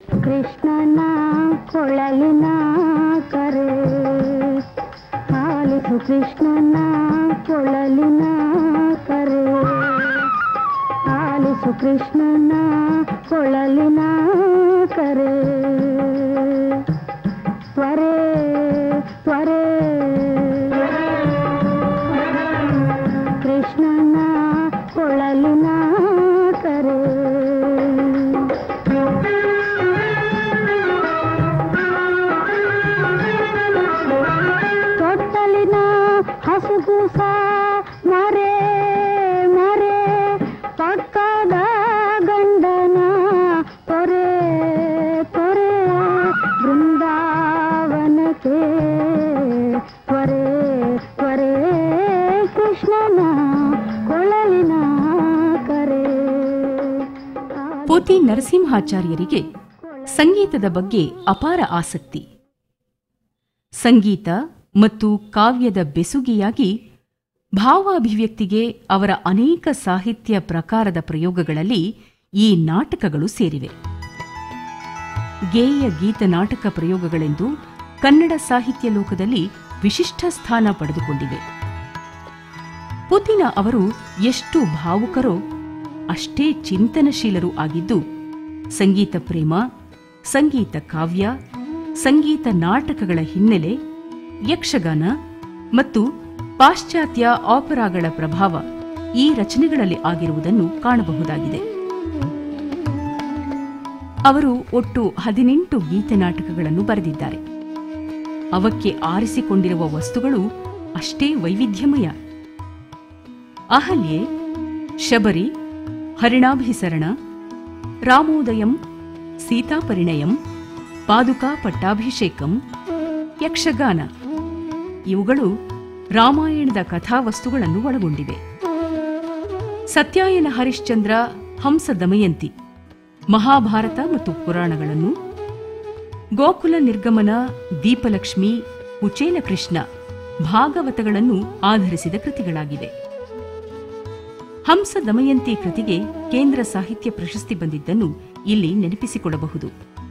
ಕೃಷ್ಣನ ಕೊಳಲಿನ ಕರೆ ಆಲಿಸು ಕೃಷ್ಣನ ಕೊಳಲಿನ ಕರೆ ಆಲಿಸು ಕೃಷ್ಣನ ಕೊಳಲಿನ ಕರೆ ತ್ವರೆ ತ್ವರೆ ಕೃಷ್ಣನ ಕೊಳಲಿನ ಕರೆ ತೊಟ್ಟಲಿನ ಹಸುಗೂಸ ಮರೆ ಮರೆ ಪಕ್ಕದ ಗಂಡನ ತೊರೆ ತೊರೆ ಬೃಂದಾವನಕ್ಕೆ ತ್ವರೆ ತ್ವರೆ ಕೃಷ್ಣನ ಕೊಳಲಿನ ಕರೆ ಪೋತಿ ನರಸಿಂಹಾಚಾರ್ಯರಿಗೆ ಸಂಗೀತದ ಬಗ್ಗೆ ಅಪಾರ ಆಸಕ್ತಿ ಸಂಗೀತ ಮತ್ತು ಕಾವ್ಯದ ಬೆಸುಗೆಯಾಗಿ ಭಾವಾಭಿವ್ಯಕ್ತಿಗೆ ಅವರ ಅನೇಕ ಸಾಹಿತ್ಯ ಪ್ರಕಾರದ ಪ್ರಯೋಗಗಳಲ್ಲಿ ಈ ನಾಟಕಗಳು ಸೇರಿವೆ ಗೇಯ ಗೀತ ನಾಟಕ ಪ್ರಯೋಗಗಳೆಂದು ಕನ್ನಡ ಸಾಹಿತ್ಯ ಲೋಕದಲ್ಲಿ ವಿಶಿಷ್ಟ ಸ್ಥಾನ ಪಡೆದುಕೊಂಡಿವೆ ಪುತಿನ ಅವರು ಎಷ್ಟು ಭಾವುಕರೋ ಅಷ್ಟೇ ಚಿಂತನಶೀಲರೂ ಆಗಿದ್ದು ಸಂಗೀತ ಪ್ರೇಮ ಸಂಗೀತ ಕಾವ್ಯ ಸಂಗೀತ ನಾಟಕಗಳ ಹಿನ್ನೆಲೆ ಯಕ್ಷಗಾನ ಮತ್ತು ಪಾಶ್ಚಾತ್ಯ ಆಪರಾಗಳ ಪ್ರಭಾವ ಈ ರಚನೆಗಳಲ್ಲಿ ಆಗಿರುವುದನ್ನು ಕಾಣಬಹುದಾಗಿದೆ ಅವರು ಒಟ್ಟು ಹದಿನೆಂಟು ಗೀತನಾಟಕಗಳನ್ನು ಬರೆದಿದ್ದಾರೆ ಅವಕ್ಕೆ ಆರಿಸಿಕೊಂಡಿರುವ ವಸ್ತುಗಳು ಅಷ್ಟೇ ವೈವಿಧ್ಯಮಯ ಅಹಲ್ಯೆ ಶಬರಿ ಹರಿಣಾಭಿಸರಣ ರಾಮೋದಯಂ ಸೀತಾಪರಿಣಯಂ ಪಾದುಕಾ ಪಟ್ಟಾಭಿಷೇಕಂ ಯಕ್ಷಗಾನ ಇವುಗಳು ರಾಮಾಯಣದ ಕಥಾವಸ್ತುಗಳನ್ನು ಒಳಗೊಂಡಿವೆ ಸತ್ಯಾಯನ ಹರಿಶ್ಚಂದ್ರ ಹಂಸ ದಮಯಂತಿ ಮಹಾಭಾರತ ಮತ್ತು ಪುರಾಣಗಳನ್ನು ಗೋಕುಲ ನಿರ್ಗಮನ ದೀಪಲಕ್ಷ್ಮಿ ಕುಚೇಲ ಕೃಷ್ಣ ಭಾಗವತಗಳನ್ನು ಆಧರಿಸಿದ ಕೃತಿಗಳಾಗಿವೆ ಹಂಸ ದಮಯಂತಿ ಕೃತಿಗೆ ಕೇಂದ್ರ ಸಾಹಿತ್ಯ ಪ್ರಶಸ್ತಿ ಬಂದಿದ್ದನ್ನು ಇಲ್ಲಿ ನೆನಪಿಸಿಕೊಳ್ಳಬಹುದು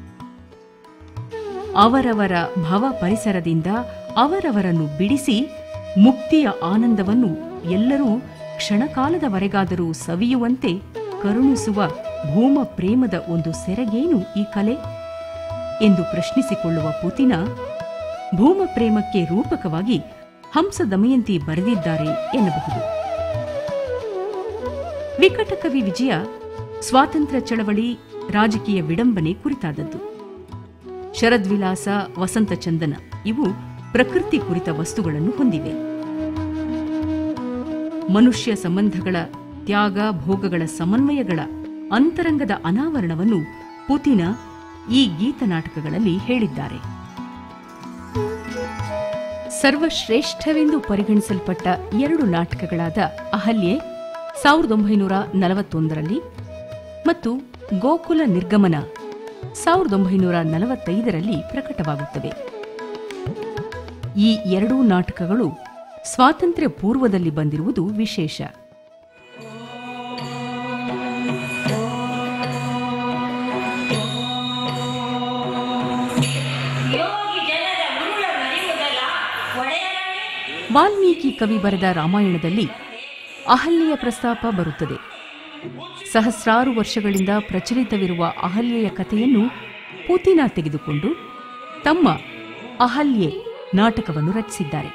ಅವರವರ ಭವ ಪರಿಸರದಿಂದ ಅವರವರನ್ನು ಬಿಡಿಸಿ ಮುಕ್ತಿಯ ಆನಂದವನ್ನು ಎಲ್ಲರೂ ಕ್ಷಣಕಾಲದವರೆಗಾದರೂ ಸವಿಯುವಂತೆ ಕರುಣಿಸುವ ಭೂಮ ಪ್ರೇಮದ ಒಂದು ಸೆರಗೇನು ಈ ಕಲೆ ಎಂದು ಪ್ರಶ್ನಿಸಿಕೊಳ್ಳುವ ಪುತಿನ ಭೂಮ ಪ್ರೇಮಕ್ಕೆ ರೂಪಕವಾಗಿ ಹಂಸ ದಮಯಂತಿ ಬರೆದಿದ್ದಾರೆ ಎನ್ನಬಹುದು ವಿಕಟಕವಿ ವಿಜಯ ಸ್ವಾತಂತ್ರ್ಯ ಚಳವಳಿ ರಾಜಕೀಯ ವಿಡಂಬನೆ ಕುರಿತಾದದ್ದು ಶರದ್ವಿಲಾಸ ವಸಂತ ಚಂದನ ಇವು ಪ್ರಕೃತಿ ಕುರಿತ ವಸ್ತುಗಳನ್ನು ಹೊಂದಿವೆ ಮನುಷ್ಯ ಸಂಬಂಧಗಳ ತ್ಯಾಗ ಭೋಗಗಳ ಸಮನ್ವಯಗಳ ಅಂತರಂಗದ ಅನಾವರಣವನ್ನು ಪುತಿನ ಈ ಗೀತನಾಟಕಗಳಲ್ಲಿ ಹೇಳಿದ್ದಾರೆ ಸರ್ವಶ್ರೇಷ್ಠವೆಂದು ಪರಿಗಣಿಸಲ್ಪಟ್ಟ ಎರಡು ನಾಟಕಗಳಾದ ಅಹಲ್ಯೆ ಸಾವಿರದ ಒಂಬೈನೂರ ನಲವತ್ತೊಂದರಲ್ಲಿ ಮತ್ತು ಗೋಕುಲ ನಿರ್ಗಮನ ಸಾವಿರದ ಒಂಬೈನೂರ ನಲವತ್ತೈದರಲ್ಲಿ ಪ್ರಕಟವಾಗುತ್ತವೆ ಈ ಎರಡೂ ನಾಟಕಗಳು ಸ್ವಾತಂತ್ರ್ಯ ಪೂರ್ವದಲ್ಲಿ ಬಂದಿರುವುದು ವಿಶೇಷ ವಾಲ್ಮೀಕಿ ಕವಿ ಬರೆದ ರಾಮಾಯಣದಲ್ಲಿ ಅಹಲ್ಯೆಯ ಪ್ರಸ್ತಾಪ ಬರುತ್ತದೆ ಸಹಸ್ರಾರು ವರ್ಷಗಳಿಂದ ಪ್ರಚಲಿತವಿರುವ ಅಹಲ್ಯೆಯ ಕಥೆಯನ್ನು ಪುತಿನ ತೆಗೆದುಕೊಂಡು ತಮ್ಮ ಅಹಲ್ಯೆ ನಾಟಕವನ್ನು ರಚಿಸಿದ್ದಾರೆ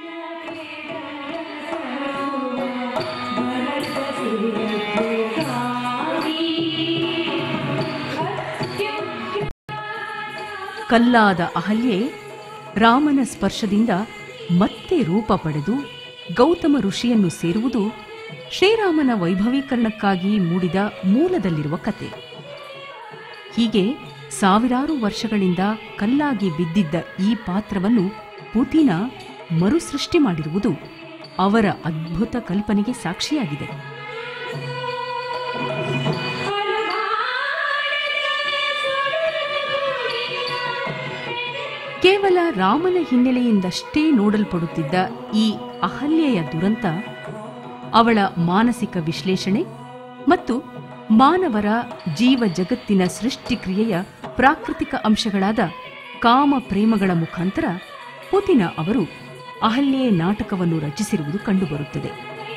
ಕಲ್ಲಾದ ಅಹಲ್ಯೆ ರಾಮನ ಸ್ಪರ್ಶದಿಂದ ಮತ್ತೆ ರೂಪ ಪಡೆದು ಗೌತಮ ಋಷಿಯನ್ನು ಸೇರುವುದು ಶ್ರೀರಾಮನ ವೈಭವೀಕರಣಕ್ಕಾಗಿ ಮೂಡಿದ ಮೂಲದಲ್ಲಿರುವ ಕತೆ ಹೀಗೆ ಸಾವಿರಾರು ವರ್ಷಗಳಿಂದ ಕಲ್ಲಾಗಿ ಬಿದ್ದಿದ್ದ ಈ ಪಾತ್ರವನ್ನು ಪುತಿನ ಮರುಸೃಷ್ಟಿ ಮಾಡಿರುವುದು ಅವರ ಅದ್ಭುತ ಕಲ್ಪನೆಗೆ ಸಾಕ್ಷಿಯಾಗಿದೆ ಕೇವಲ ರಾಮನ ಹಿನ್ನೆಲೆಯಿಂದಷ್ಟೇ ನೋಡಲ್ಪಡುತ್ತಿದ್ದ ಈ ಅಹಲ್ಯೆಯ ದುರಂತ ಅವಳ ಮಾನಸಿಕ ವಿಶ್ಲೇಷಣೆ ಮತ್ತು ಮಾನವರ ಜೀವ ಜಗತ್ತಿನ ಸೃಷ್ಟಿಕ್ರಿಯೆಯ ಪ್ರಾಕೃತಿಕ ಅಂಶಗಳಾದ ಕಾಮ ಪ್ರೇಮಗಳ ಮುಖಾಂತರ ಪುತಿನ ಅವರು ಅಹಲ್ಯೆ ನಾಟಕವನ್ನು ರಚಿಸಿರುವುದು ಕಂಡುಬರುತ್ತದೆ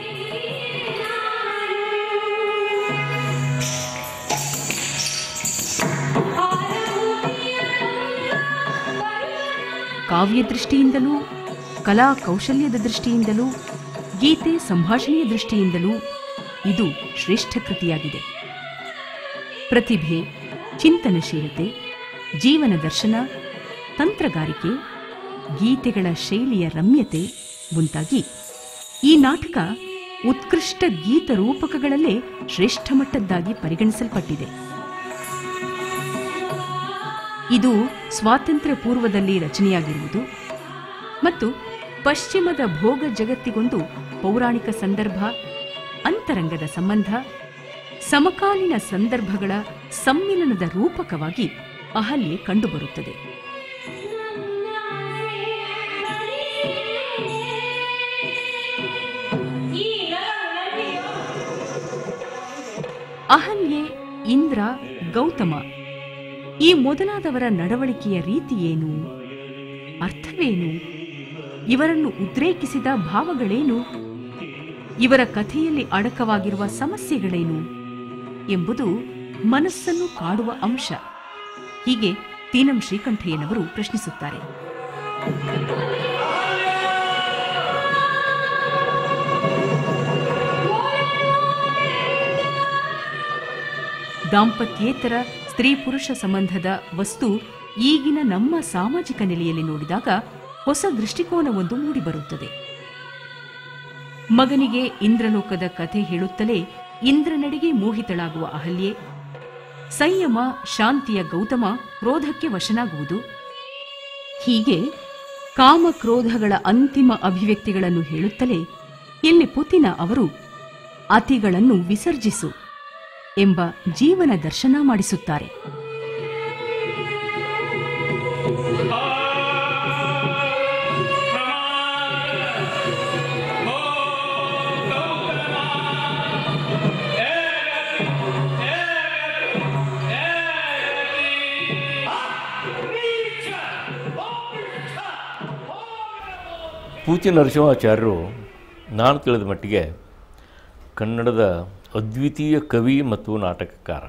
ಕಾವ್ಯ ದೃಷ್ಟಿಯಿಂದಲೂ ಕಲಾ ಕೌಶಲ್ಯದ ದೃಷ್ಟಿಯಿಂದಲೂ ಗೀತೆ ಸಂಭಾಷಣೆಯ ದೃಷ್ಟಿಯಿಂದಲೂ ಇದು ಶ್ರೇಷ್ಠ ಕೃತಿಯಾಗಿದೆ ಪ್ರತಿಭೆ ಚಿಂತನಶೀಲತೆ ಜೀವನ ದರ್ಶನ ತಂತ್ರಗಾರಿಕೆ ಗೀತೆಗಳ ಶೈಲಿಯ ರಮ್ಯತೆ ಮುಂತಾಗಿ ಈ ನಾಟಕ ಉತ್ಕೃಷ್ಟ ಗೀತ ರೂಪಕಗಳಲ್ಲೇ ಶ್ರೇಷ್ಠ ಮಟ್ಟದ್ದಾಗಿ ಪರಿಗಣಿಸಲ್ಪಟ್ಟಿದೆ ಇದು ಸ್ವಾತಂತ್ರ್ಯ ಪೂರ್ವದಲ್ಲಿ ರಚನೆಯಾಗಿರುವುದು ಮತ್ತು ಪಶ್ಚಿಮದ ಭೋಗ ಜಗತ್ತಿಗೊಂದು ಪೌರಾಣಿಕ ಸಂದರ್ಭ ಅಂತರಂಗದ ಸಂಬಂಧ ಸಮಕಾಲೀನ ಸಂದರ್ಭಗಳ ಸಮ್ಮಿಲನದ ರೂಪಕವಾಗಿ ಅಹಲ್ಯೆ ಕಂಡುಬರುತ್ತದೆ ಅಹಲ್ಯೆ ಇಂದ್ರ ಗೌತಮ ಈ ಮೊದಲಾದವರ ನಡವಳಿಕೆಯ ರೀತಿ ಏನು ಅರ್ಥವೇನು ಇವರನ್ನು ಉದ್ರೇಕಿಸಿದ ಭಾವಗಳೇನು ಇವರ ಕಥೆಯಲ್ಲಿ ಅಡಕವಾಗಿರುವ ಸಮಸ್ಯೆಗಳೇನು ಎಂಬುದು ಮನಸ್ಸನ್ನು ಕಾಡುವ ಅಂಶ ಹೀಗೆ ತೀನಂ ಶ್ರೀಕಂಠಯ್ಯನವರು ಪ್ರಶ್ನಿಸುತ್ತಾರೆ ದಾಂಪತ್ಯೇತರ ಸ್ತ್ರೀ ಪುರುಷ ಸಂಬಂಧದ ವಸ್ತು ಈಗಿನ ನಮ್ಮ ಸಾಮಾಜಿಕ ನೆಲೆಯಲ್ಲಿ ನೋಡಿದಾಗ ಹೊಸ ದೃಷ್ಟಿಕೋನವೊಂದು ಮೂಡಿಬರುತ್ತದೆ ಮಗನಿಗೆ ಇಂದ್ರಲೋಕದ ಕಥೆ ಹೇಳುತ್ತಲೇ ಇಂದ್ರನೆಡೆಗೆ ಮೋಹಿತಳಾಗುವ ಅಹಲ್ಯೆ ಸಂಯಮ ಶಾಂತಿಯ ಗೌತಮ ಕ್ರೋಧಕ್ಕೆ ವಶನಾಗುವುದು ಹೀಗೆ ಕಾಮಕ್ರೋಧಗಳ ಅಂತಿಮ ಅಭಿವ್ಯಕ್ತಿಗಳನ್ನು ಹೇಳುತ್ತಲೇ ಇಲ್ಲಿ ಪುತಿನ ಅವರು ಅತಿಗಳನ್ನು ವಿಸರ್ಜಿಸು ಎಂಬ ಜೀವನ ದರ್ಶನ ಮಾಡಿಸುತ್ತಾರೆ ಪೂತಿ ನರಸಿಂಹಾಚಾರ್ಯರು ನಾನು ತಿಳಿದ ಮಟ್ಟಿಗೆ ಕನ್ನಡದ ಅದ್ವಿತೀಯ ಕವಿ ಮತ್ತು ನಾಟಕಕಾರ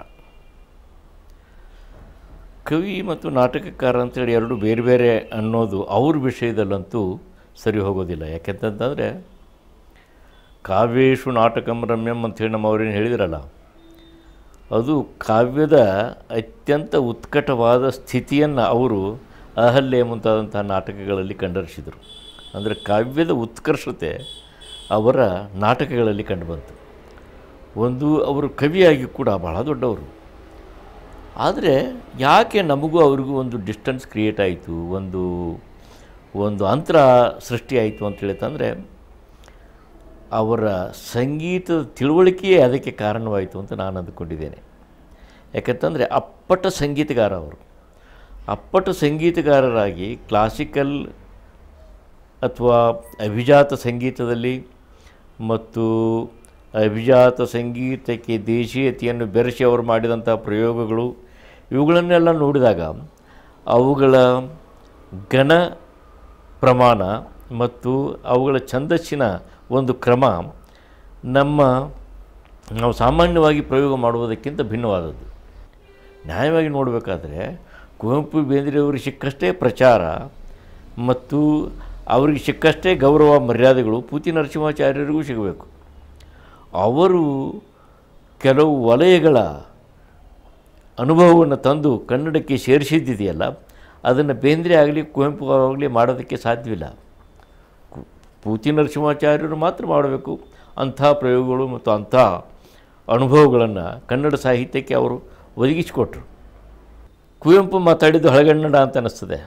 ಕವಿ ಮತ್ತು ನಾಟಕಕಾರ ಅಂತೇಳಿ ಎರಡು ಬೇರೆ ಬೇರೆ ಅನ್ನೋದು ಅವ್ರ ವಿಷಯದಲ್ಲಂತೂ ಸರಿ ಹೋಗೋದಿಲ್ಲ ಯಾಕೆಂತಂತಂದರೆ ಕಾವ್ಯೇಶು ನಾಟಕಂ ರಮ್ಯಂ ಅಂಥೇಳಿ ನಮ್ಮ ಅವ್ರೇನು ಹೇಳಿದ್ರಲ್ಲ ಅದು ಕಾವ್ಯದ ಅತ್ಯಂತ ಉತ್ಕಟವಾದ ಸ್ಥಿತಿಯನ್ನು ಅವರು ಅಹಲ್ಯೆ ಮುಂತಾದಂಥ ನಾಟಕಗಳಲ್ಲಿ ಕಂಡರಿಸಿದರು ಅಂದರೆ ಕಾವ್ಯದ ಉತ್ಕರ್ಷತೆ ಅವರ ನಾಟಕಗಳಲ್ಲಿ ಕಂಡುಬಂತು ಒಂದು ಅವರು ಕವಿಯಾಗಿ ಕೂಡ ಬಹಳ ದೊಡ್ಡವರು ಆದರೆ ಯಾಕೆ ನಮಗೂ ಅವ್ರಿಗೂ ಒಂದು ಡಿಸ್ಟೆನ್ಸ್ ಕ್ರಿಯೇಟ್ ಆಯಿತು ಒಂದು ಒಂದು ಅಂತರ ಸೃಷ್ಟಿಯಾಯಿತು ಅಂತ ಹೇಳಿತಂದರೆ ಅವರ ಸಂಗೀತದ ತಿಳುವಳಿಕೆಯೇ ಅದಕ್ಕೆ ಕಾರಣವಾಯಿತು ಅಂತ ನಾನು ಅಂದುಕೊಂಡಿದ್ದೇನೆ ಯಾಕಂತಂದರೆ ಅಪ್ಪಟ ಸಂಗೀತಗಾರ ಅವರು ಅಪ್ಪಟ ಸಂಗೀತಗಾರರಾಗಿ ಕ್ಲಾಸಿಕಲ್ ಅಥವಾ ಅಭಿಜಾತ ಸಂಗೀತದಲ್ಲಿ ಮತ್ತು ಅಭಿಜಾತ ಸಂಗೀತಕ್ಕೆ ದೇಶೀಯತೆಯನ್ನು ಬೆರೆಸಿ ಅವರು ಮಾಡಿದಂಥ ಪ್ರಯೋಗಗಳು ಇವುಗಳನ್ನೆಲ್ಲ ನೋಡಿದಾಗ ಅವುಗಳ ಘನ ಪ್ರಮಾಣ ಮತ್ತು ಅವುಗಳ ಛಂದಸ್ಸಿನ ಒಂದು ಕ್ರಮ ನಮ್ಮ ನಾವು ಸಾಮಾನ್ಯವಾಗಿ ಪ್ರಯೋಗ ಮಾಡುವುದಕ್ಕಿಂತ ಭಿನ್ನವಾದದ್ದು ನ್ಯಾಯವಾಗಿ ನೋಡಬೇಕಾದ್ರೆ ಕುವೆಂಪು ಬೇಂದ್ರೆಯವರಿಗೆ ಸಿಕ್ಕಷ್ಟೇ ಪ್ರಚಾರ ಮತ್ತು ಅವರಿಗೆ ಸಿಕ್ಕಷ್ಟೇ ಗೌರವ ಮರ್ಯಾದೆಗಳು ಪೂತಿ ನರಸಿಂಹಾಚಾರ್ಯರಿಗೂ ಸಿಗಬೇಕು ಅವರು ಕೆಲವು ವಲಯಗಳ ಅನುಭವವನ್ನು ತಂದು ಕನ್ನಡಕ್ಕೆ ಸೇರಿಸಿದ್ದಿದೆಯಲ್ಲ ಅದನ್ನು ಬೇಂದ್ರೆ ಆಗಲಿ ಕುವೆಂಪು ಆಗಲಿ ಮಾಡೋದಕ್ಕೆ ಸಾಧ್ಯವಿಲ್ಲ ಕು- ಪೂತಿ ನರಸಿಂಹಾಚಾರ್ಯರು ಮಾತ್ರ ಮಾಡಬೇಕು ಅಂಥ ಪ್ರಯೋಗಗಳು ಮತ್ತು ಅಂಥ ಅನುಭವಗಳನ್ನು ಕನ್ನಡ ಸಾಹಿತ್ಯಕ್ಕೆ ಅವರು ಒದಗಿಸಿಕೊಟ್ರು ಕುವೆಂಪು ಮಾತಾಡಿದ್ದು ಹಳಗನ್ನಡ ಅಂತ ಅನ್ನಿಸ್ತದೆ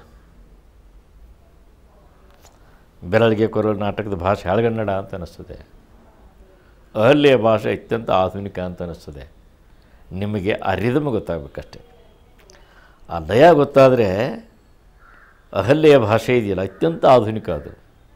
ಬೆರಳಿಗೆ ಕೊರೋ ನಾಟಕದ ಭಾಷೆ ಹಳಗನ್ನಡ ಅಂತ ಅನ್ನಿಸ್ತದೆ ಅಹಲ್ಯ ಭಾಷೆ ಅತ್ಯಂತ ಆಧುನಿಕ ಅಂತ ಅನ್ನಿಸ್ತದೆ ನಿಮಗೆ ಆ ರಿದಮ್ ಗೊತ್ತಾಗಬೇಕಷ್ಟೆ ಆ ಲಯ ಗೊತ್ತಾದರೆ ಅಹಲ್ಯೆಯ ಭಾಷೆ ಇದೆಯಲ್ಲ ಅತ್ಯಂತ ಆಧುನಿಕ ಅದು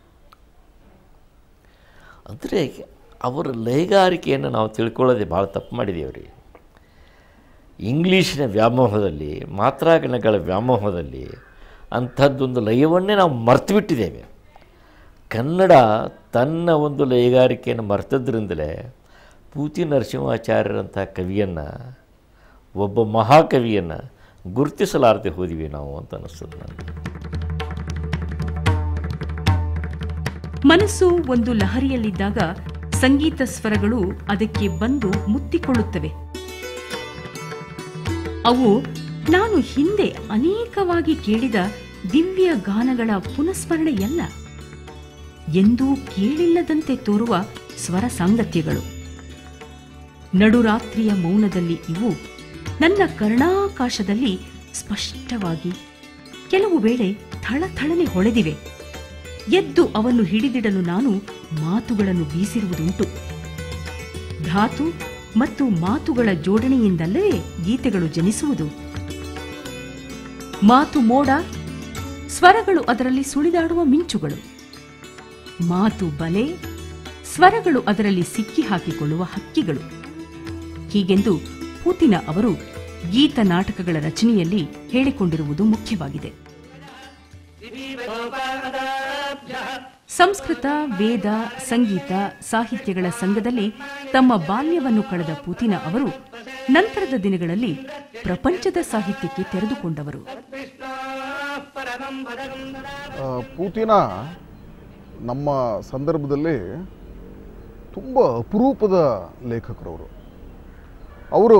ಅಂದರೆ ಅವರ ಲಯಗಾರಿಕೆಯನ್ನು ನಾವು ತಿಳ್ಕೊಳ್ಳೋದೇ ಭಾಳ ತಪ್ಪು ಮಾಡಿದ್ದೀವಿ ರೀ ಇಂಗ್ಲೀಷಿನ ವ್ಯಾಮೋಹದಲ್ಲಿ ಮಾತ್ರಾಗಣಗಳ ವ್ಯಾಮೋಹದಲ್ಲಿ ಅಂಥದ್ದೊಂದು ಲಯವನ್ನೇ ನಾವು ಮರ್ತು ಬಿಟ್ಟಿದ್ದೇವೆ ಕನ್ನಡ ತನ್ನ ಒಂದು ಲಯಗಾರಿಕೆಯನ್ನು ಮರ್ತದ್ರಿಂದಲೇ ಪೂತಿ ನರಸಿಂಹಾಚಾರ್ಯರಂಥ ಕವಿಯನ್ನು ಒಬ್ಬ ಮಹಾಕವಿಯನ್ನು ಗುರುತಿಸಲಾರದೆ ಹೋದಿವಿ ನಾವು ಅಂತ ಅನ್ನಿಸ್ತದೆ ನನಗೆ ಮನಸ್ಸು ಒಂದು ಲಹರಿಯಲ್ಲಿದ್ದಾಗ ಸಂಗೀತ ಸ್ವರಗಳು ಅದಕ್ಕೆ ಬಂದು ಮುತ್ತಿಕೊಳ್ಳುತ್ತವೆ ಅವು ನಾನು ಹಿಂದೆ ಅನೇಕವಾಗಿ ಕೇಳಿದ ದಿವ್ಯ ಗಾನಗಳ ಪುನಸ್ಮರಣೆಯಲ್ಲ ಎಂದೂ ಕೇಳಿಲ್ಲದಂತೆ ತೋರುವ ಸ್ವರ ಸಾಂಗತ್ಯಗಳು ನಡುರಾತ್ರಿಯ ಮೌನದಲ್ಲಿ ಇವು ನನ್ನ ಕರ್ಣಾಕಾಶದಲ್ಲಿ ಸ್ಪಷ್ಟವಾಗಿ ಕೆಲವು ವೇಳೆ ಥಳಥಳನೆ ಹೊಳೆದಿವೆ ಎದ್ದು ಅವನ್ನು ಹಿಡಿದಿಡಲು ನಾನು ಮಾತುಗಳನ್ನು ಬೀಸಿರುವುದುಂಟು ಧಾತು ಮತ್ತು ಮಾತುಗಳ ಜೋಡಣೆಯಿಂದಲ್ಲವೇ ಗೀತೆಗಳು ಜನಿಸುವುದು ಮಾತು ಮೋಡ ಸ್ವರಗಳು ಅದರಲ್ಲಿ ಸುಳಿದಾಡುವ ಮಿಂಚುಗಳು ಮಾತು ಬಲೆ ಸ್ವರಗಳು ಅದರಲ್ಲಿ ಸಿಕ್ಕಿ ಹಾಕಿಕೊಳ್ಳುವ ಹಕ್ಕಿಗಳು ಹೀಗೆಂದು ಪೂತಿನ ಅವರು ಗೀತ ನಾಟಕಗಳ ರಚನೆಯಲ್ಲಿ ಹೇಳಿಕೊಂಡಿರುವುದು ಮುಖ್ಯವಾಗಿದೆ ಸಂಸ್ಕೃತ ವೇದ ಸಂಗೀತ ಸಾಹಿತ್ಯಗಳ ಸಂಘದಲ್ಲಿ ತಮ್ಮ ಬಾಲ್ಯವನ್ನು ಕಳೆದ ಪೂತಿನ ಅವರು ನಂತರದ ದಿನಗಳಲ್ಲಿ ಪ್ರಪಂಚದ ಸಾಹಿತ್ಯಕ್ಕೆ ತೆರೆದುಕೊಂಡವರು ಆ, ಪೂತಿನ ನಮ್ಮ ಸಂದರ್ಭದಲ್ಲಿ ತುಂಬ ಅಪರೂಪದ ಲೇಖಕರು ಅವರು ಅವರು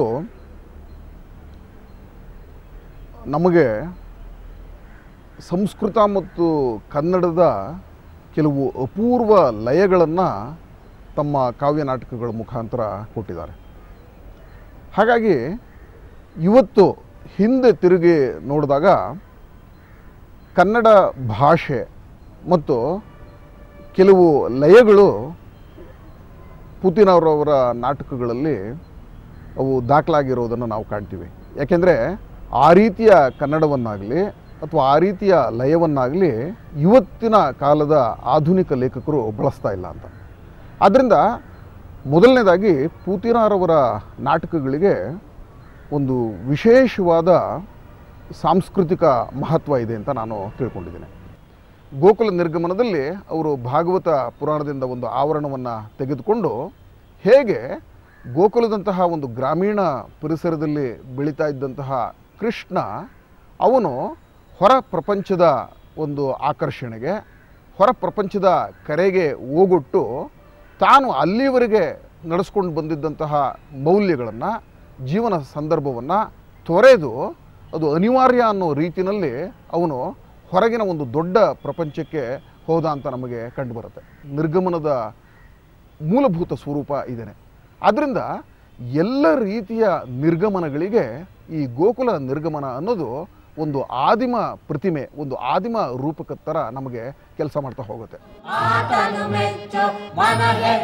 ನಮಗೆ ಸಂಸ್ಕೃತ ಮತ್ತು ಕನ್ನಡದ ಕೆಲವು ಅಪೂರ್ವ ಲಯಗಳನ್ನು ತಮ್ಮ ಕಾವ್ಯ ನಾಟಕಗಳ ಮುಖಾಂತರ ಕೊಟ್ಟಿದ್ದಾರೆ ಹಾಗಾಗಿ ಇವತ್ತು ಹಿಂದೆ ತಿರುಗಿ ನೋಡಿದಾಗ ಕನ್ನಡ ಭಾಷೆ ಮತ್ತು ಕೆಲವು ಲಯಗಳು ಪುತಿನವರವರ ನಾಟಕಗಳಲ್ಲಿ ಅವು ದಾಖಲಾಗಿರೋದನ್ನು ನಾವು ಕಾಣ್ತೀವಿ ಯಾಕೆಂದರೆ ಆ ರೀತಿಯ ಕನ್ನಡವನ್ನಾಗಲಿ ಅಥವಾ ಆ ರೀತಿಯ ಲಯವನ್ನಾಗಲಿ ಇವತ್ತಿನ ಕಾಲದ ಆಧುನಿಕ ಲೇಖಕರು ಬಳಸ್ತಾ ಇಲ್ಲ ಅಂತ ಆದ್ದರಿಂದ ಮೊದಲನೇದಾಗಿ ಪೂತಿನಾರವರ ನಾಟಕಗಳಿಗೆ ಒಂದು ವಿಶೇಷವಾದ ಸಾಂಸ್ಕೃತಿಕ ಮಹತ್ವ ಇದೆ ಅಂತ ನಾನು ತಿಳ್ಕೊಂಡಿದ್ದೇನೆ ಗೋಕುಲ ನಿರ್ಗಮನದಲ್ಲಿ ಅವರು ಭಾಗವತ ಪುರಾಣದಿಂದ ಒಂದು ಆವರಣವನ್ನು ತೆಗೆದುಕೊಂಡು ಹೇಗೆ ಗೋಕುಲದಂತಹ ಒಂದು ಗ್ರಾಮೀಣ ಪರಿಸರದಲ್ಲಿ ಬೆಳೀತಾ ಇದ್ದಂತಹ ಕೃಷ್ಣ ಅವನು ಹೊರ ಪ್ರಪಂಚದ ಒಂದು ಆಕರ್ಷಣೆಗೆ ಹೊರ ಪ್ರಪಂಚದ ಕರೆಗೆ ಓಗೊಟ್ಟು ತಾನು ಅಲ್ಲಿವರೆಗೆ ನಡೆಸ್ಕೊಂಡು ಬಂದಿದ್ದಂತಹ ಮೌಲ್ಯಗಳನ್ನು ಜೀವನ ಸಂದರ್ಭವನ್ನು ತೊರೆದು ಅದು ಅನಿವಾರ್ಯ ಅನ್ನೋ ರೀತಿಯಲ್ಲಿ ಅವನು ಹೊರಗಿನ ಒಂದು ದೊಡ್ಡ ಪ್ರಪಂಚಕ್ಕೆ ಹೋದ ಅಂತ ನಮಗೆ ಕಂಡುಬರುತ್ತೆ ನಿರ್ಗಮನದ ಮೂಲಭೂತ ಸ್ವರೂಪ ಇದೇನೆ ಆದ್ದರಿಂದ ಎಲ್ಲ ರೀತಿಯ ನಿರ್ಗಮನಗಳಿಗೆ ಈ ಗೋಕುಲ ನಿರ್ಗಮನ ಅನ್ನೋದು ಒಂದು ಆದಿಮ ಪ್ರತಿಮೆ ಒಂದು ಆದಿಮ ರೂಪಕ ಥರ ನಮಗೆ ಕೆಲಸ ಮಾಡ್ತಾ ಹೋಗುತ್ತೆ ಆತನು ಮೆಚ್ಚು ಮನ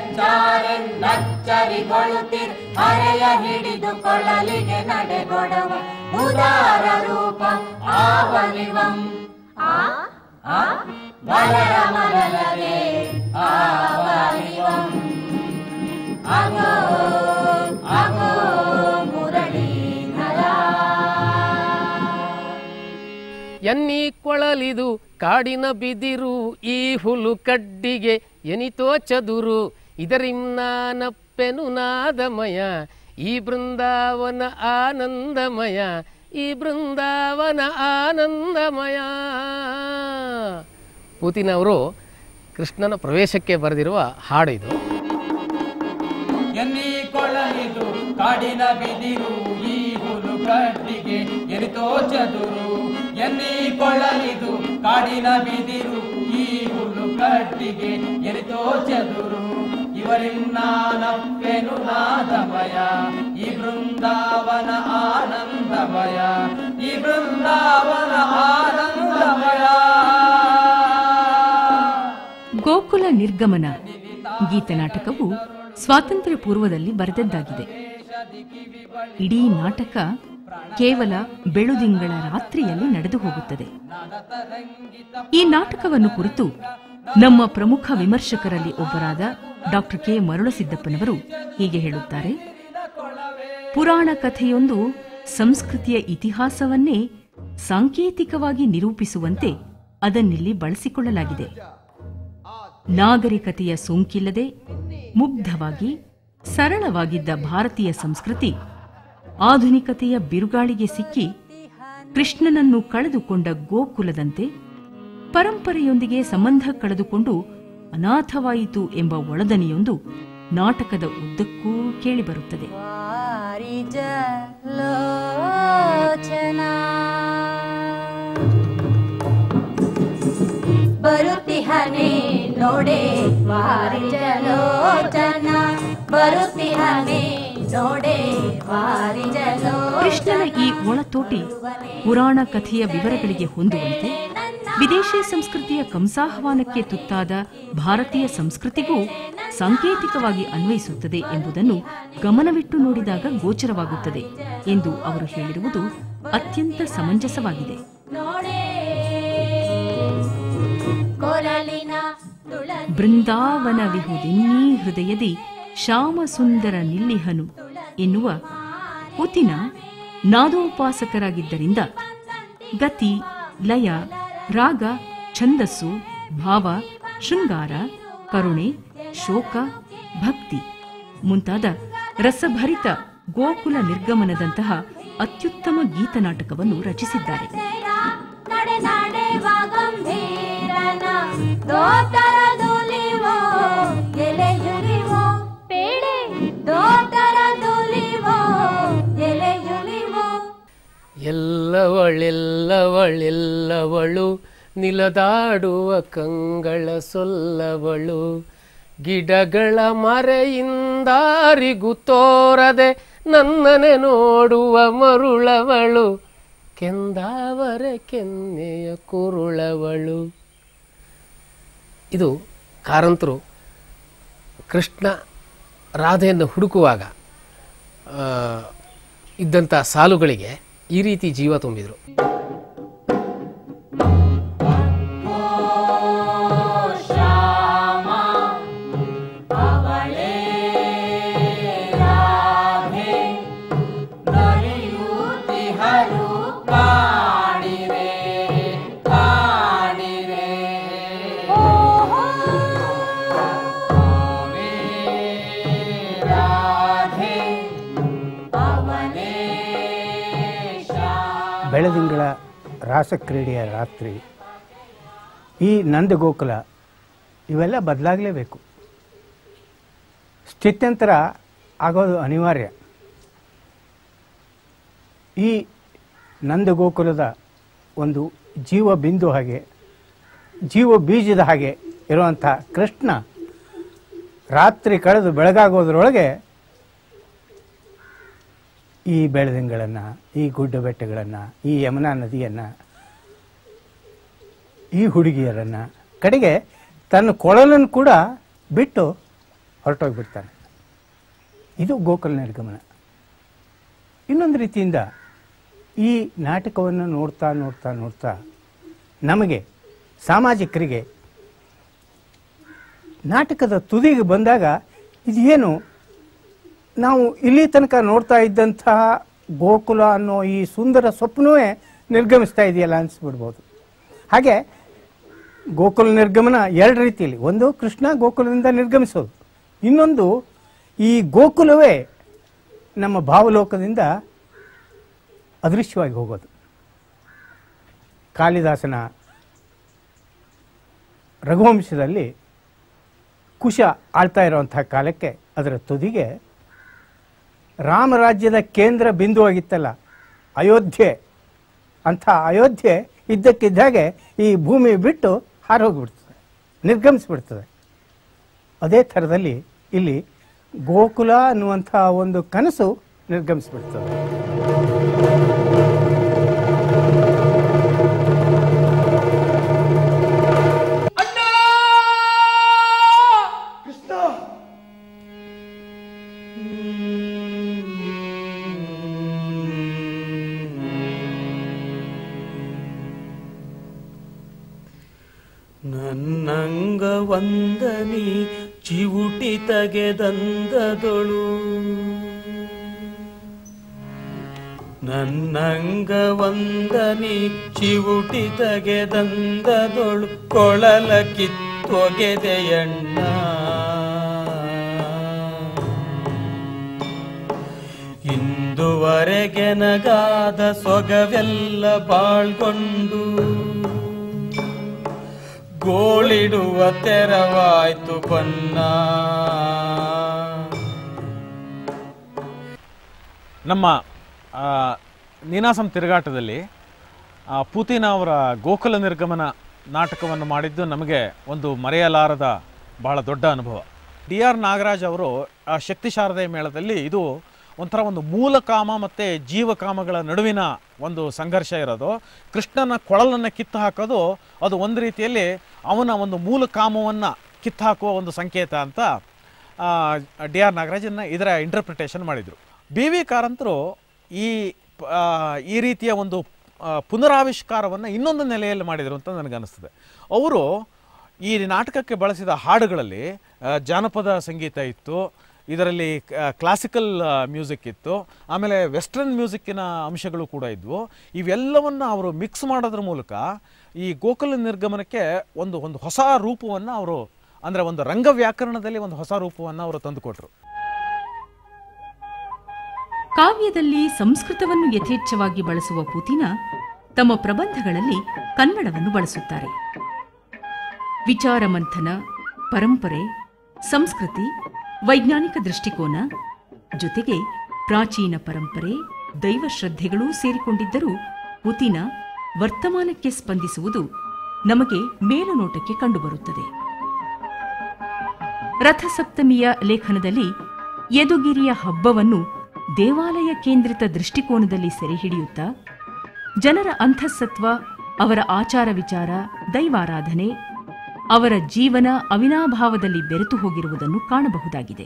ಹೆಚ್ಚಾರೆನ್ನಚ್ಚರಿಗೊಳ್ಳುತ್ತಿರ್ ಹರೆಯ ಹಿಡಿದು ಕೊಳ್ಳಲಿಗೆ ನಡೆಗೊಡವ ಉದಾರ ರೂಪ ಆವಲಿವಂ ಆ ಆ ಬಲರ ಮರಲವೇ ಆವಲಿವಂ ಅಗೋ ಅಗೋ ಮುರಳೀಧರ ಎನ್ನಿ ಕೊಳಲಿದು ಕಾಡಿನ ಬಿದಿರು ಈ ಹುಲು ಕಡ್ಡಿಗೆ ಎನಿತೋ ಚದುರು ಇದರಿನ್ನಾನಪ್ಪೆನು ನಾದಮಯ ಈ ಬೃಂದಾವನ ಆನಂದಮಯ ಈ ಬೃಂದಾವನ ಆನಂದಮಯ ಪೂತಿನ ಅವರು ಕೃಷ್ಣನ ಪ್ರವೇಶಕ್ಕೆ ಬರೆದಿರುವ ಹಾಡು ಇದು ಎನ್ನಿ ಕೊಳಲಿದು ಕಾಡಿನ ಬಿದಿರು ಈ ಹುಲು ಕಡ್ಡಿಗೆ ಎರಿತೋ ಚದುರು ಎನ್ನಿ ಕೊಳಲಿದು ಕಾಡಿನ ಬಿದಿರು ಈ ಹುಲು ಕಡ್ಡಿಗೆ ಎರಿತೋ ಚದುರು ಇವರಿನ್ನಾನಪ್ಪೆನು ನಾದಮಯ ಈ ಬೃಂದಾವನ ಆನಂದಮಯ ಈ ಬೃಂದಾವನ ಆನಂದಮಯ ಗೋಕುಲ ನಿರ್ಗಮನ ಗೀತನಾಟಕವು ಸ್ವಾತಂತ್ರ್ಯ ಪೂರ್ವದಲ್ಲಿ ಬರೆದದ್ದಾಗಿದೆ ಇಡೀ ನಾಟಕ ಕೇವಲ ಬೆಳುದಿಂಗಳ ರಾತ್ರಿಯಲ್ಲಿ ನಡೆದು ಹೋಗುತ್ತದೆ ಈ ನಾಟಕವನ್ನು ಕುರಿತು ನಮ್ಮ ಪ್ರಮುಖ ವಿಮರ್ಶಕರಲ್ಲಿ ಒಬ್ಬರಾದ ಡಾಕ್ಟರ್ ಕೆ ಮರುಳಸಿದ್ದಪ್ಪನವರು ಹೀಗೆ ಹೇಳುತ್ತಾರೆ ಪುರಾಣ ಕಥೆಯೊಂದು ಸಂಸ್ಕೃತಿಯ ಇತಿಹಾಸವನ್ನೇ ಸಾಂಕೇತಿಕವಾಗಿ ನಿರೂಪಿಸುವಂತೆ ಅದನ್ನಿಲ್ಲಿ ಬಳಸಿಕೊಳ್ಳಲಾಗಿದೆ ನಾಗರಿಕತೆಯ ಸೋಂಕಿಲ್ಲದೆ ಮುಗ್ಧವಾಗಿ ಸರಳವಾಗಿದ್ದ ಭಾರತೀಯ ಸಂಸ್ಕೃತಿ ಆಧುನಿಕತೆಯ ಬಿರುಗಾಳಿಗೆ ಸಿಕ್ಕಿ ಕೃಷ್ಣನನ್ನು ಕಳೆದುಕೊಂಡ ಗೋಕುಲದಂತೆ ಪರಂಪರೆಯೊಂದಿಗೆ ಸಂಬಂಧ ಕಳೆದುಕೊಂಡು ಅನಾಥವಾಯಿತು ಎಂಬ ಒಳದನಿಯೊಂದು ನಾಟಕದ ಉದ್ದಕ್ಕೂ ಕೇಳಿಬರುತ್ತದೆ ವಾರಿಜಲೋಚನಾ ಬರುತ್ತಿಹನೆ ನೋಡೆ ವಾರಿಜಲೋಚನ ಬರುತ್ತಿಹನೆ ನೋಡೆ ವಾರಿಜಲೋ ಕೃಷ್ಣನ ಈ ಒಳತೋಟಿ ಪುರಾಣ ಕಥೆಯ ವಿವರಗಳಿಗೆ ಹೊಂದುವಂತೆ ವಿದೇಶಿ ಸಂಸ್ಕೃತಿಯ ಕಂಸಾಹ್ವಾನಕ್ಕೆ ತುತ್ತಾದ ಭಾರತೀಯ ಸಂಸ್ಕೃತಿಗೂ ಸಾಂಕೇತಿಕವಾಗಿ ಅನ್ವಯಿಸುತ್ತದೆ ಎಂಬುದನ್ನು ಗಮನವಿಟ್ಟು ನೋಡಿದಾಗ ಗೋಚರವಾಗುತ್ತದೆ ಎಂದು ಅವರು ಹೇಳಿರುವುದು ಅತ್ಯಂತ ಸಮಂಜಸವಾಗಿದೆ ನೋಡೆ ಕೊರಳಿನ ತುಳಸಿ ಬೃಂದಾವನ ವಿಹುದಿನ್ನೀ ಹೃದಯದಿ ಶ್ಯಾಮ ಸುಂದರ ನಿಲ್ಲಿಹನು ಎನ್ನುವ ಹುತಿನ ನಾದೋಪಾಸಕರಾಗಿದ್ದರಿಂದ ಗತಿ ಲಯ ರಾಗ ಛಂದಸ್ಸು ಭಾವ ಶೃಂಗಾರ ಕರುಣೆ ಶೋಕ ಭಕ್ತಿ ಮುಂತಾದ ರಸಭರಿತ ಗೋಕುಲ ನಿರ್ಗಮನದಂತಹ ಅತ್ಯುತ್ತಮ ಗೀತನಾಟಕವನ್ನು ರಚಿಸಿದ್ದಾರೆ ನಡೆ ನಡೆವ ಗಂಭೀರನ ದೋತರ ದುಲಿವೋ ಎಲೆಯುಲಿವೋ ಪೇಡೆ ದೋತರ ದುಲಿವೋ ಎಲೆಯುಲಿವೋ ಎಲ್ಲವಳೆಲ್ಲವಳೆಲ್ಲವಳು ನಿಲದಾಡುವ ಕಂಗಳ ಸೊಲ್ಲವಳು ಗಿಡಗಳ ಮರೆಯಿಂದಾರಿಗೂ ತೋರದೆ ನನ್ನನೆ ನೋಡುವ ಮರುಳವಳು ಕೆಂದಾವರೆ ಕೆನ್ನೆಯ ಕುರುಳವಳು ಇದು ಕಾರಂತರು ಕೃಷ್ಣ ರಾಧೆಯನ್ನು ಹುಡುಕುವಾಗ ಆ, ಇದ್ದಂಥ ಸಾಲುಗಳಿಗೆ ಈ ರೀತಿ ಜೀವ ತುಂಬಿದರು ನಲಿಯುತ್ತಿಹರು ಕಾಣಿರೆ ಕಾಣಿರೆ ಓವೇ ರಾಧೆ ಅವನೇ ಶ್ಯಾಮ ಬೆಳದಿಂಗಳ ರಾಸಕ್ರೀಡೆಯ ರಾತ್ರಿ ಈ ನಂದಗೋಕುಲ ಇವೆಲ್ಲ ಬದಲಾಗಲೇಬೇಕು ಸ್ಥಿತ್ಯಂತರ ಆಗೋದು ಅನಿವಾರ್ಯ ಈ ನಂದಗೋಕುಲದ ಒಂದು ಜೀವ ಬಿಂದು ಹಾಗೆ ಜೀವ ಬೀಜದ ಹಾಗೆ ಇರುವಂಥ ಕೃಷ್ಣ ರಾತ್ರಿ ಕಳೆದು ಬೆಳಗಾಗೋದ್ರೊಳಗೆ ಈ ಬೆಳದಿಂಗಳನ್ನು ಈ ಗುಡ್ಡ ಬೆಟ್ಟಗಳನ್ನು ಈ ಯಮುನಾ ನದಿಯನ್ನು ಈ ಹುಡುಗಿಯರನ್ನು ಕಡೆಗೆ ತನ್ನ ಕೊಳಲನ್ನು ಕೂಡ ಬಿಟ್ಟು ಹೊರಟೋಗ್ಬಿಡ್ತಾನೆ ಇದು ಗೋಕುಲ ನಿರ್ಗಮನ ಇನ್ನೊಂದು ರೀತಿಯಿಂದ ಈ ನಾಟಕವನ್ನು ನೋಡ್ತಾ ನೋಡ್ತಾ ನೋಡ್ತಾ ನಮಗೆ ಸಾಮಾಜಿಕರಿಗೆ ನಾಟಕದ ತುದಿಗೆ ಬಂದಾಗ ಇದು ಏನು ನಾವು ಇಲ್ಲಿ ತನಕ ನೋಡ್ತಾ ಇದ್ದಂತಹ ಗೋಕುಲ ಅನ್ನೋ ಈ ಸುಂದರ ಸ್ವಪ್ನವೇ ನಿರ್ಗಮಿಸ್ತಾ ಇದೆಯಲ್ಲ ಅನಿಸ್ಬಿಡ್ಬೋದು ಹಾಗೆ ಗೋಕುಲ ನಿರ್ಗಮನ ಎರಡು ರೀತಿಯಲ್ಲಿ ಒಂದು ಕೃಷ್ಣ ಗೋಕುಲದಿಂದ ನಿರ್ಗಮಿಸೋದು ಇನ್ನೊಂದು ಈ ಗೋಕುಲವೇ ನಮ್ಮ ಭಾವಲೋಕದಿಂದ ಅದೃಶ್ಯವಾಗಿ ಹೋಗೋದು ಕಾಳಿದಾಸನ ರಘುವಂಶದಲ್ಲಿ ಕುಶ ಆಳ್ತಾ ಇರುವಂತಹ ಕಾಲಕ್ಕೆ ಅದರ ತುದಿಗೆ ರಾಮರಾಜ್ಯದ ಕೇಂದ್ರ ಬಿಂದುವಾಗಿತ್ತಲ್ಲ ಅಯೋಧ್ಯೆ ಅಂಥ ಅಯೋಧ್ಯೆ ಇದ್ದಕ್ಕಿದ್ದಾಗೆ ಈ ಭೂಮಿ ಬಿಟ್ಟು ಹಾರೋಗಿಬಿಡ್ತದೆ ನಿರ್ಗಮಿಸ್ಬಿಡ್ತದೆ ಅದೇ ಥರದಲ್ಲಿ ಇಲ್ಲಿ ಗೋಕುಲ ಅನ್ನುವಂಥ ಒಂದು ಕನಸು ನಿರ್ಗಮಿಸ್ಬಿಡ್ತದೆ ನನ್ನಂಗ ವಂದನಿ ಚಿವುಟಿ ತೆಗೆದಂದದೊಳು ನನ್ನಂಗ ವಂದನಿ ಚಿವುಟಿ ತೆಗೆದಂದದೊಳು ಕೊಳಲ ಕಿತ್ತೊಗೆದೆಯಣ್ಣ ಇಂದುವರೆಗೆನಗಾದ ಸೊಗವೆಲ್ಲ ಬಾಳ್ಕೊಂಡು ಗೋಳಿಡುವ ತೆರವಾಯ್ತು ಬನ್ನ ನಮ್ಮ ಆ, ನೀನಾಸಂ ತಿರುಗಾಟದಲ್ಲಿ ಆ, ಪೂತಿನ ಅವರ ಗೋಕುಲ ನಿರ್ಗಮನ ನಾಟಕವನ್ನು ಮಾಡಿದ್ದು ನಮಗೆ ಒಂದು ಮರೆಯಲಾರದ ಬಹಳ ದೊಡ್ಡ ಅನುಭವ ಡಿ ಆರ್ ನಾಗರಾಜ್ ಅವರು ಆ ಶಕ್ತಿ ಶಾರದೆ ಮೇಳದಲ್ಲಿ ಇದು ಒಂಥರ ಒಂದು ಮೂಲಕಾಮ ಮತ್ತು ಜೀವಕಾಮಗಳ ನಡುವಿನ ಒಂದು ಸಂಘರ್ಷ ಇರೋದು ಕೃಷ್ಣನ ಕೊಳಲನ್ನು ಕಿತ್ತು ಹಾಕೋದು ಅದು ಒಂದು ರೀತಿಯಲ್ಲಿ ಅವನ ಒಂದು ಮೂಲ ಕಾಮವನ್ನು ಕಿತ್ತು ಹಾಕುವ ಒಂದು ಸಂಕೇತ ಅಂತ ಡಿ ಆರ್ ನಾಗರಾಜನ್ನ ಇದರ ಇಂಟರ್ಪ್ರಿಟೇಷನ್ ಮಾಡಿದರು ಬಿ ವಿ ಕಾರಂತರು ಈ ಪ- ಆ, ಈ ರೀತಿಯ ಒಂದು ಆ, ಪುನರಾವಿಷ್ಕಾರವನ್ನು ಇನ್ನೊಂದು ನೆಲೆಯಲ್ಲಿ ಮಾಡಿದರು ಅಂತ ನನಗನ್ನಿಸ್ತದೆ ಅವರು ಈ ನಾಟಕಕ್ಕೆ ಬಳಸಿದ ಹಾಡುಗಳಲ್ಲಿ ಆ, ಜಾನಪದ ಸಂಗೀತ ಇತ್ತು ಇದರಲ್ಲಿ ಕ್ಲಾಸಿಕಲ್ ಮ್ಯೂಸಿಕ್ ಇತ್ತು ಆಮೇಲೆ ವೆಸ್ಟರ್ನ್ ಮ್ಯೂಸಿಕ್ಕಿನ ಅಂಶಗಳು ಕೂಡ ಇದ್ವು ಇವೆಲ್ಲವನ್ನು ಅವರು ಮಿಕ್ಸ್ ಮಾಡೋದ್ರ ಮೂಲಕ ಈ ಗೋಕುಲ ನಿರ್ಗಮನಕ್ಕೆ ಒಂದು ಒಂದು ಹೊಸ ರೂಪವನ್ನು ಅವರು ಅಂದರೆ ಒಂದು ರಂಗ ವ್ಯಾಕರಣದಲ್ಲಿ ಒಂದು ಹೊಸ ರೂಪವನ್ನು ಅವರು ತಂದುಕೊಟ್ರು ಕಾವ್ಯದಲ್ಲಿ ಸಂಸ್ಕೃತವನ್ನು ಯಥೇಚ್ಛವಾಗಿ ಬಳಸುವ ಪುತಿನ ತಮ್ಮ ಪ್ರಬಂಧಗಳಲ್ಲಿ ಕನ್ನಡವನ್ನು ಬಳಸುತ್ತಾರೆ ವಿಚಾರ ಮಂಥನ ಪರಂಪರೆ ಸಂಸ್ಕೃತಿ ವೈಜ್ಞಾನಿಕ ದೃಷ್ಟಿಕೋನ ಜೊತೆಗೆ ಪ್ರಾಚೀನ ಪರಂಪರೆ ದೈವಶ್ರದ್ಧೆಗಳೂ ಸೇರಿಕೊಂಡಿದ್ದರೂ ಪುತಿನ ವರ್ತಮಾನಕ್ಕೆ ಸ್ಪಂದಿಸುವುದು ನಮಗೆ ಮೇಲುನೋಟಕ್ಕೆ ಕಂಡುಬರುತ್ತದೆ ರಥಸಪ್ತಮಿಯ ಲೇಖನದಲ್ಲಿ ಯದುಗಿರಿಯ ಹಬ್ಬವನ್ನು ದೇವಾಲಯ ಕೇಂದ್ರಿತ ದೃಷ್ಟಿಕೋನದಲ್ಲಿ ಸೆರೆಹಿಡಿಯುತ್ತಾ ಜನರ ಅಂತಃಸತ್ವ ಅವರ ಆಚಾರ ವಿಚಾರ ದೈವಾರಾಧನೆ ಅವರ ಜೀವನ ಅವಿನಾಭಾವದಲ್ಲಿ ಬೆರೆತು ಹೋಗಿರುವುದನ್ನು ಕಾಣಬಹುದಾಗಿದೆ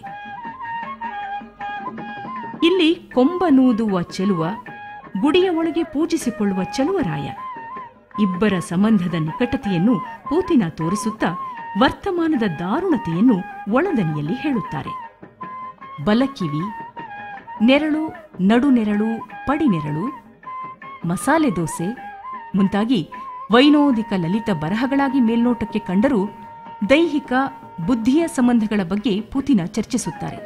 ಇಲ್ಲಿ ಕೊಂಬನೂದುವ ಚೆಲುವ ಗುಡಿಯ ಒಳಗೆ ಪೂಜಿಸಿಕೊಳ್ಳುವ ಚಲುವರಾಯ ಇಬ್ಬರ ಸಂಬಂಧದ ನಿಕಟತೆಯನ್ನು ಪೂತಿನ ತೋರಿಸುತ್ತಾ ವರ್ತಮಾನದ ದಾರುಣತೆಯನ್ನು ಒಳದನಿಯಲ್ಲಿ ಹೇಳುತ್ತಾರೆ ಬಲಕಿವಿ ನೆರಳು ನಡುನೆರಳು ಪಡಿನೆರಳು ಮಸಾಲೆ ದೋಸೆ ಮುಂತಾಗಿ ವೈನೋದಿಕ ಲಲಿತ ಬರಹಗಳಾಗಿ ಮೇಲ್ನೋಟಕ್ಕೆ ಕಂಡರೂ ದೈಹಿಕ ಬುದ್ಧಿಯ ಸಂಬಂಧಗಳ ಬಗ್ಗೆ ಪುತಿನ ಚರ್ಚಿಸುತ್ತಾರೆ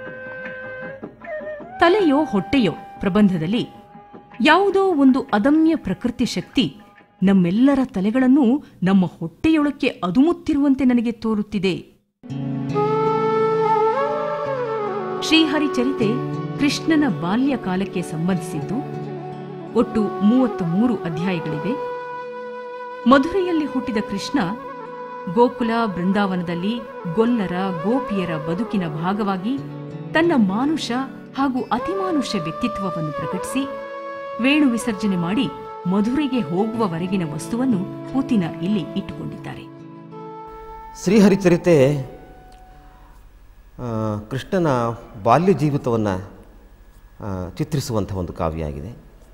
ತಲೆಯೋ ಹೊಟ್ಟೆಯೋ ಪ್ರಬಂಧದಲ್ಲಿ ಯಾವುದೋ ಒಂದು ಅದಮ್ಯ ಪ್ರಕೃತಿ ಶಕ್ತಿ ನಮ್ಮೆಲ್ಲರ ತಲೆಗಳನ್ನು ನಮ್ಮ ಹೊಟ್ಟೆಯೊಳಕ್ಕೆ ಅದುಮುತ್ತಿರುವಂತೆ ನನಗೆ ತೋರುತ್ತಿದೆ ಶ್ರೀಹರಿಚರಿತೆ ಕೃಷ್ಣನ ಬಾಲ್ಯ ಕಾಲಕ್ಕೆ ಸಂಬಂಧಿಸಿದ್ದು ಒಟ್ಟು ಮೂವತ್ತ ಮೂರು ಅಧ್ಯಾಯಗಳಿವೆ ಮಧುರೆಯಲ್ಲಿ ಹುಟ್ಟಿದ ಕೃಷ್ಣ ಗೋಕುಲ ಬೃಂದಾವನದಲ್ಲಿ ಗೊಲ್ಲರ ಗೋಪಿಯರ ಬದುಕಿನ ಭಾಗವಾಗಿ ತನ್ನ ಮಾನುಷ ಹಾಗೂ ಅತಿಮಾನುಷ ವ್ಯಕ್ತಿತ್ವವನ್ನು ಪ್ರಕಟಿಸಿ ವೇಣು ವಿಸರ್ಜನೆ ಮಾಡಿ ಮಧುರೆಗೆ ಹೋಗುವವರೆಗಿನ ವಸ್ತುವನ್ನು ಪೂತಿನ ಇಲ್ಲಿ ಇಟ್ಟುಕೊಂಡಿದ್ದಾರೆ ಶ್ರೀಹರಿಚರಿತೆ ಆ, ಕೃಷ್ಣನ ಬಾಲ್ಯ ಜೀವಿತವನ್ನು ಚಿತ್ರಿಸುವಂಥ ಒಂದು ಕಾವ್ಯ ಆಗಿದೆ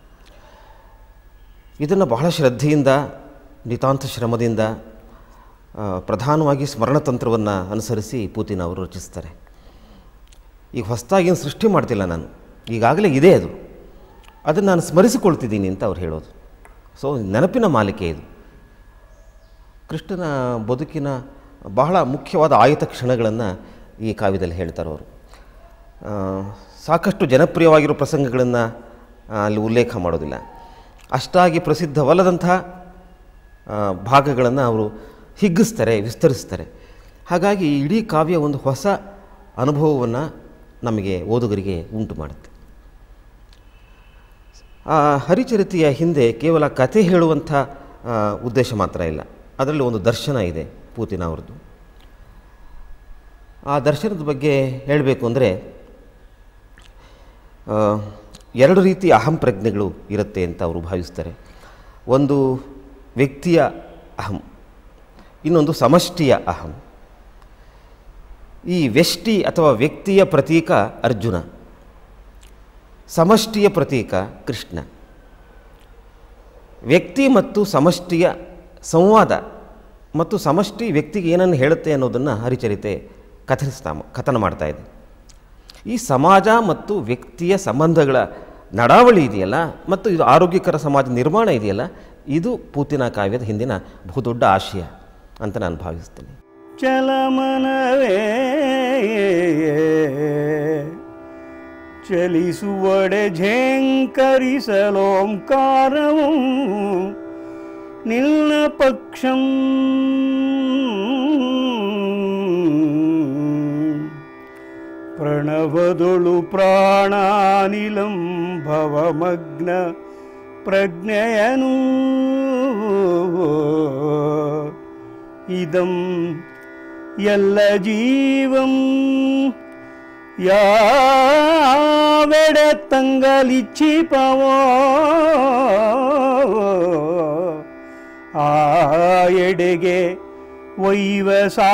ಇದನ್ನು ಬಹಳ ಶ್ರದ್ಧೆಯಿಂದ ನಿತಾಂತ ಶ್ರಮದಿಂದ ಆ, ಪ್ರಧಾನವಾಗಿ ಸ್ಮರಣತಂತ್ರವನ್ನು ಅನುಸರಿಸಿ ಪೂತಿನ ಅವರು ರಚಿಸ್ತಾರೆ ಈಗ ಹೊಸದಾಗಿ ಏನು ಸೃಷ್ಟಿ ಮಾಡ್ತಿಲ್ಲ ನಾನು ಈಗಾಗಲೇ ಇದೆ ಅದು ಅದನ್ನು ನಾನು ಸ್ಮರಿಸಿಕೊಳ್ತಿದ್ದೀನಿ ಅಂತ ಅವ್ರು ಹೇಳೋದು ಸೊ ನೆನಪಿನ ಮಾಲಿಕೆ ಇದು ಕೃಷ್ಣನ ಬದುಕಿನ ಬಹಳ ಮುಖ್ಯವಾದ ಆಯುತ ಕ್ಷಣಗಳನ್ನು ಈ ಕಾವ್ಯದಲ್ಲಿ ಹೇಳ್ತಾರೆ ಅವರು ಆ, ಸಾಕಷ್ಟು ಜನಪ್ರಿಯವಾಗಿರೋ ಪ್ರಸಂಗಗಳನ್ನು ಅಲ್ಲಿ ಉಲ್ಲೇಖ ಮಾಡೋದಿಲ್ಲ ಅಷ್ಟಾಗಿ ಪ್ರಸಿದ್ಧವಲ್ಲದಂಥ ಭಾಗಗಳನ್ನು ಅವರು ಹಿಗ್ಗಿಸ್ತಾರೆ ವಿಸ್ತರಿಸ್ತಾರೆ ಹಾಗಾಗಿ ಇಡೀ ಕಾವ್ಯ ಒಂದು ಹೊಸ ಅನುಭವವನ್ನು ನಮಗೆ ಓದುಗರಿಗೆ ಉಂಟು ಮಾಡುತ್ತೆ ಆ ಹರಿಚರಿತೆಯ ಹಿಂದೆ ಕೇವಲ ಕಥೆ ಹೇಳುವಂಥ ಆ, ಉದ್ದೇಶ ಮಾತ್ರ ಇಲ್ಲ ಅದರಲ್ಲಿ ಒಂದು ದರ್ಶನ ಇದೆ ಪೂತಿನ ಅವ್ರದ್ದು ಆ ದರ್ಶನದ ಬಗ್ಗೆ ಹೇಳಬೇಕು ಅಂದರೆ ಆ, ಎರಡು ರೀತಿಯ ಅಹಂ ಪ್ರಜ್ಞೆಗಳು ಇರುತ್ತೆ ಅಂತ ಅವರು ಭಾವಿಸ್ತಾರೆ ಒಂದು ವ್ಯಕ್ತಿಯ ಅಹಂ ಇನ್ನೊಂದು ಸಮಷ್ಟಿಯ ಅಹಂ ಈ ವ್ಯಷ್ಟಿ ಅಥವಾ ವ್ಯಕ್ತಿಯ ಪ್ರತೀಕ ಅರ್ಜುನ ಸಮಷ್ಟಿಯ ಪ್ರತೀಕ ಕೃಷ್ಣ ವ್ಯಕ್ತಿ ಮತ್ತು ಸಮಷ್ಟಿಯ ಸಂವಾದ ಮತ್ತು ಸಮಷ್ಟಿ ವ್ಯಕ್ತಿಗೆ ಏನನ್ನು ಹೇಳುತ್ತೆ ಅನ್ನೋದನ್ನು ಹರಿಚರಿತೆ ಕಥನಿಸ್ತಾ ಕಥನ ಮಾಡ್ತಾ ಇದೆ ಈ ಸಮಾಜ ಮತ್ತು ವ್ಯಕ್ತಿಯ ಸಂಬಂಧಗಳ ನಡಾವಳಿ ಇದೆಯಲ್ಲ ಮತ್ತು ಇದು ಆರೋಗ್ಯಕರ ಸಮಾಜ ನಿರ್ಮಾಣ ಇದೆಯಲ್ಲ ಇದು ಪೂತಿನ ಕಾವ್ಯದ ಹಿಂದಿನ ಬಹುದೊಡ್ಡ ಆಶಯ ಅಂತ ನಾನು ಭಾವಿಸ್ತೇನೆ ಚಲಮನವೇ ಚಲಿಸುವಡೆ ಝೇಂಕರಿಸಲೋಂಕಾರವು ನಿನ್ನ ಪಕ್ಷಂ ಪ್ರಣವದೊಳು ಪ್ರಾಣಾನಿಲಂ ಭವಮಗ್ನ ಪ್ರಜ್ಞೆಯನು ಇದಂ ಎಲ್ಲ ಜೀವಂ ಯಾವೆಡೆ ತಂಗಲಿಚ್ಛಿಪವೋ ಆ ಎಡೆಗೆ ಒಯ್ವ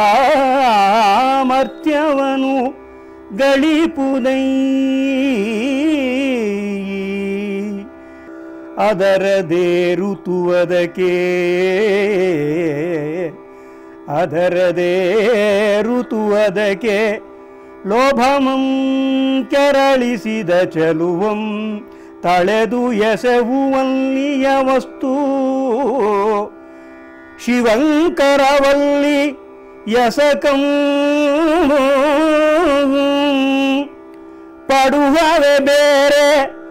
ಸಾಮರ್ಥ್ಯವನು ಗಳಿಪುದೈ ಅದರದೇ ಋತುವದಕ್ಕೆ ಅದರದೇ ಋತುವದಕ್ಕೆ ಲೋಭಮಂ ಕೆರಳಿಸಿದ ಚಲುವಂ ತಳೆದು ಎಸೆವುವಲ್ಲಿಯ ವಸ್ತು ಶಿವಂಕರವಲ್ಲಿ ಯಸಕಂ ಪಡುವವೆ ಬೇರೆ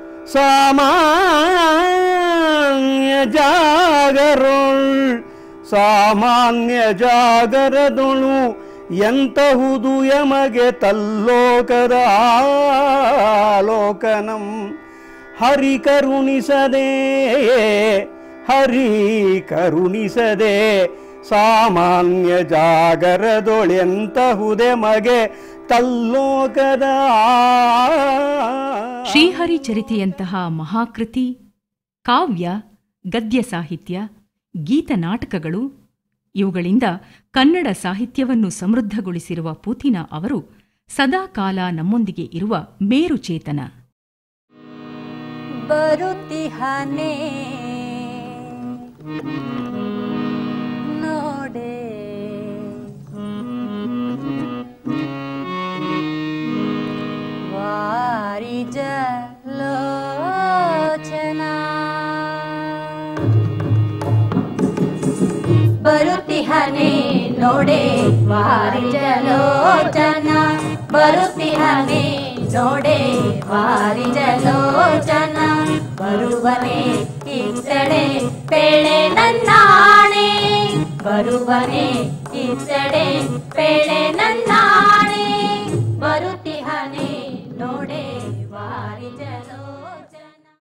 ಸಾಮಾನ್ಯ ಜಾಗರೊಳ್ ಸಾಮಾನ್ಯ ಜಾಗರದೊಳು ಎಂತಹುದು ಯಮಗೆ ತಲ್ಲೋಕದ ಆಲೋಕನಂ ಹರಿ ಕರುಣಿಸದೆ ಹರಿ ಕರುಣಿಸದೆ ಸಾಮಾನ್ಯ ಜಾಗರದೊಳೆಂತಹುದೆ ಮಗೆ ತಲ್ಲೋಕದ ಶ್ರೀಹರಿ ಚರಿತೆಯಂತಹ ಮಹಾಕೃತಿ ಕಾವ್ಯ ಗದ್ಯ ಸಾಹಿತ್ಯ ಗೀತ ನಾಟಕಗಳು ಇವುಗಳಿಂದ ಕನ್ನಡ ಸಾಹಿತ್ಯವನ್ನು ಸಮೃದ್ಧಗೊಳಿಸಿರುವ ಪೂತಿನ ಅವರು ಸದಾಕಾಲ ನಮ್ಮೊಂದಿಗೆ ಇರುವ ಮೇರು ಚೇತನ ಬರುತ್ತಿಹನೆ ನೋಡೆ ವಾರಿಜ ಲೋಚನ ಬರುತ್ತಿಹನೆ ನೋಡೆ ವಾರಿಜ ಲೋಚನ ಬರುತ್ತಿಹನೆ ನೋಡೆ ವಾರಿಜ ಲೋಚನ ಬರುವನೆ ಇತ್ತಡೆ ಪೇಳೆ ನನ್ನಾಣೆ ಬರುವನೆ ಇತ್ತಡೆ ಪೇಳೆ ನನ್ನಾಣೆ